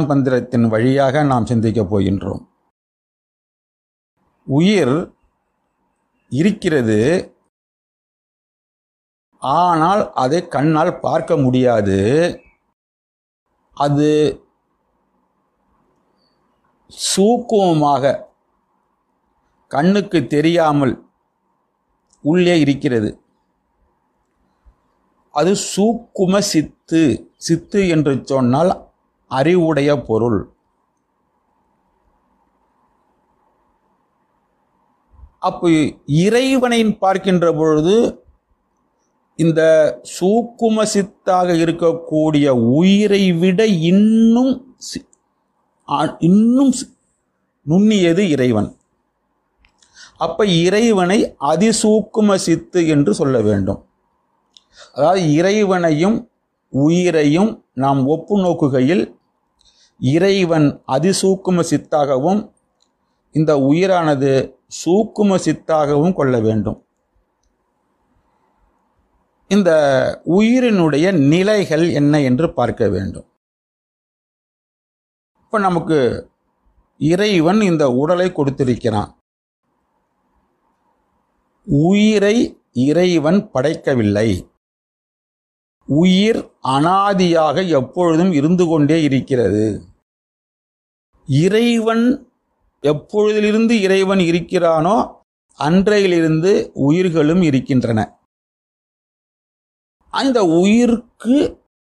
மந்திரத்தின் வழியாக நாம் சிந்திக்கப் போகின்றோம் உயிர் இருக்கிறது ஆனால் அதை கண்ணால் பார்க்க முடியாது அது சூக்குமமாக கண்ணுக்கு தெரியாமல் உள்ளே இருக்கிறது அது சூக்கும சித்து சித்து என்று சொன்னால் அறிவுடைய பொருள் அப்போ இறைவனை பார்க்கின்ற பொழுது இந்த சூக்கும சித்தாக இருக்கக்கூடிய உயிரை விட இன்னும் சி- ஆ- இன்னும் சி- நுண்ணியது இறைவன் அப்ப இறைவனை அதிசூக்கும சித்து என்று சொல்ல வேண்டும் அதாவது இறைவனையும் உயிரையும் நாம் ஒப்பு நோக்குகையில் இறைவன் அதிசூக்கும சித்தாகவும் இந்த உயிரானது சூக்கும சித்தாகவும் கொள்ள வேண்டும் இந்த உயிரினுடைய நிலைகள் என்ன என்று பார்க்க வேண்டும் இப்போ நமக்கு இறைவன் இந்த உடலை கொடுத்திருக்கிறான் உயிரை இறைவன் படைக்கவில்லை உயிர் அனாதியாக எப்பொழுதும் இருந்து கொண்டே இருக்கிறது இறைவன் எப்பொழுதிலிருந்து இறைவன் இருக்கிறானோ அன்றையிலிருந்து உயிர்களும் இருக்கின்றன அந்த உயிருக்கு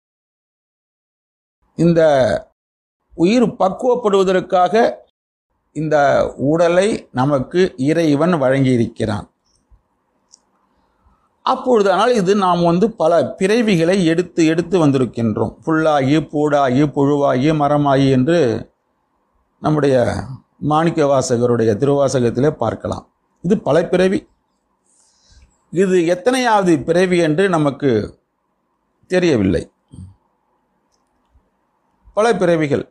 இந்த உயிர் பக்குவப்படுவதற்காக இந்த உடலை நமக்கு இறைவன் வழங்கியிருக்கிறான் அப்பொழுதானால் இது நாம் வந்து பல பிறவிகளை எடுத்து எடுத்து வந்திருக்கின்றோம் புல்லாகி பூடாகி புழுவாகி மரமாகி என்று நம்முடைய மாணிக்க வாசகருடைய திருவாசகத்திலே பார்க்கலாம் இது பல பிறவி இது எத்தனையாவது பிறவி என்று நமக்கு தெரியவில்லை பல பிறவிகள்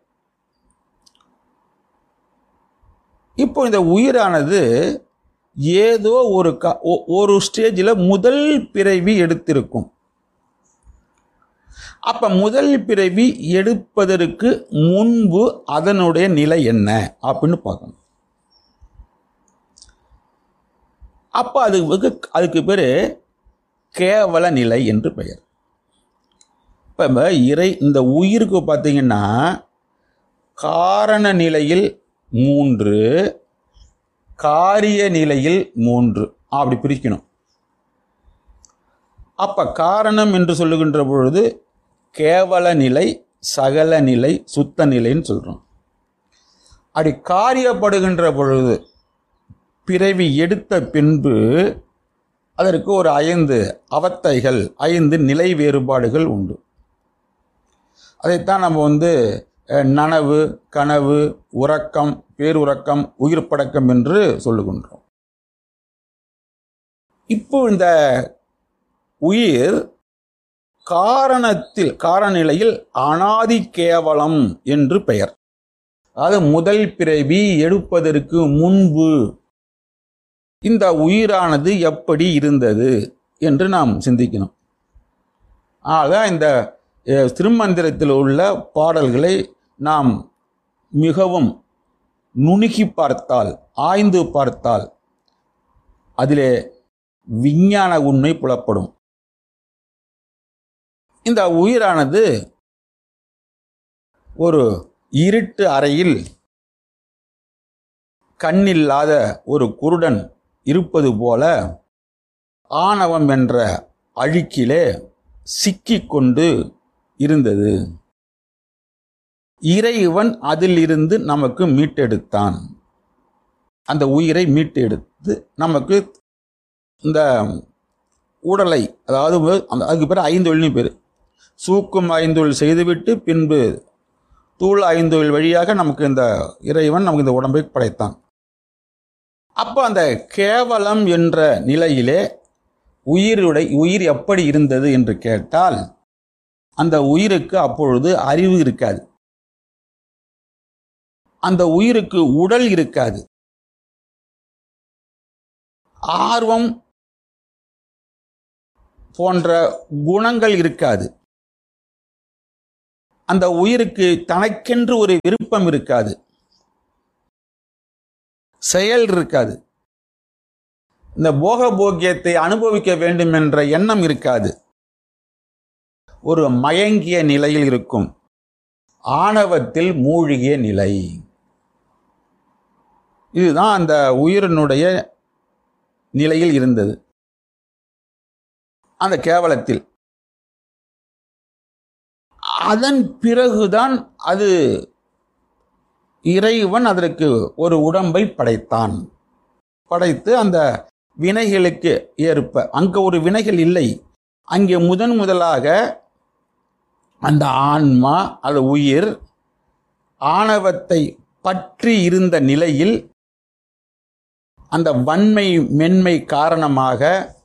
இப்போ இந்த உயிரானது ஏதோ ஒரு க ஒ- ஒரு ஸ்டேஜில் முதல் பிறவி எடுத்திருக்கும் அப்ப முதல் பிறவி எடுப்பதற்கு முன்பு அதனுடைய நிலை என்ன அப்படின்னு பார்க்கணும் அப்ப அது வெகு- அதுக்கு பேரு கேவல நிலை என்று பெயர் இப்ப நம்ம இறை இந்த உயிருக்கு பார்த்தீங்கன்னா காரண நிலையில் மூன்று காரிய நிலையில் மூன்று அப்படி பிரிக்கணும் அப்ப காரணம் என்று சொல்லுகின்ற பொழுது கேவல நிலை சகல நிலை சுத்த நிலைன்னு சொல்றோம் அப்படி காரியப்படுகின்ற பொழுது பிறவி எடுத்த பின்பு அதற்கு ஒரு ஐந்து அவத்தைகள் ஐந்து நிலை வேறுபாடுகள் உண்டு அதைத்தான் நம்ம வந்து அஹ், நனவு கனவு உறக்கம் பேருறக்கம் உயிர் படக்கம் என்று சொல்லுகின்றோம் இப்போ இந்த உயிர் காரணத்தில் காரநிலையில் அனாதி கேவலம் என்று பெயர் அதாவது முதல் பிறவி எடுப்பதற்கு முன்பு இந்த உயிரானது எப்படி இருந்தது என்று நாம் சிந்திக்கணும் ஆக இந்த அஹ், திருமந்திரத்தில் உள்ள பாடல்களை நாம் மிகவும் நுணுகி பார்த்தால் ஆய்ந்து பார்த்தால் அதிலே விஞ்ஞான உண்மை புலப்படும் இந்த உயிரானது ஒரு இருட்டு அறையில் கண்ணில்லாத ஒரு குருடன் இருப்பது போல ஆணவம் என்ற அழுக்கிலே சிக்கிக்கொண்டு இருந்தது இறைவன் அதிலிருந்து நமக்கு மீட்டெடுத்தான் அந்த உயிரை மீட்டெடுத்து நமக்கு இந்த உடலை அதாவது அந்த- அதுக்கு பேர் ஐந்தொழில்னு பேர் சூக்கும் ஐந்தொழில் செய்துவிட்டு பின்பு தூள் ஐந்தொழில் வழியாக நமக்கு இந்த இறைவன் நமக்கு இந்த உடம்பை படைத்தான் அப்போ அந்த கேவலம் என்ற நிலையிலே உயிருடை உயிர் எப்படி இருந்தது என்று கேட்டால் அந்த உயிருக்கு அப்பொழுது அறிவு இருக்காது அந்த உயிருக்கு உடல் இருக்காது ஆர்வம் போன்ற குணங்கள் இருக்காது அந்த உயிருக்கு தனக்கென்று ஒரு விருப்பம் இருக்காது செயல் இருக்காது இந்த போக போக்கியத்தை அனுபவிக்க வேண்டும் என்ற எண்ணம் இருக்காது ஒரு மயங்கிய நிலையில் இருக்கும் ஆணவத்தில் மூழ்கிய நிலை இதுதான் அந்த உயிரினுடைய நிலையில் இருந்தது அந்த கேவலத்தில் அதன் பிறகுதான் அது இறைவன் அதற்கு ஒரு உடம்பை படைத்தான் படைத்து அந்த வினைகளுக்கு ஏற்ப அங்க ஒரு வினைகள் இல்லை அங்கே முதன் முதலாக அந்த ஆன்மா அது உயிர் ஆணவத்தை பற்றி இருந்த நிலையில் அந்த வன்மை மென்மை காரணமாக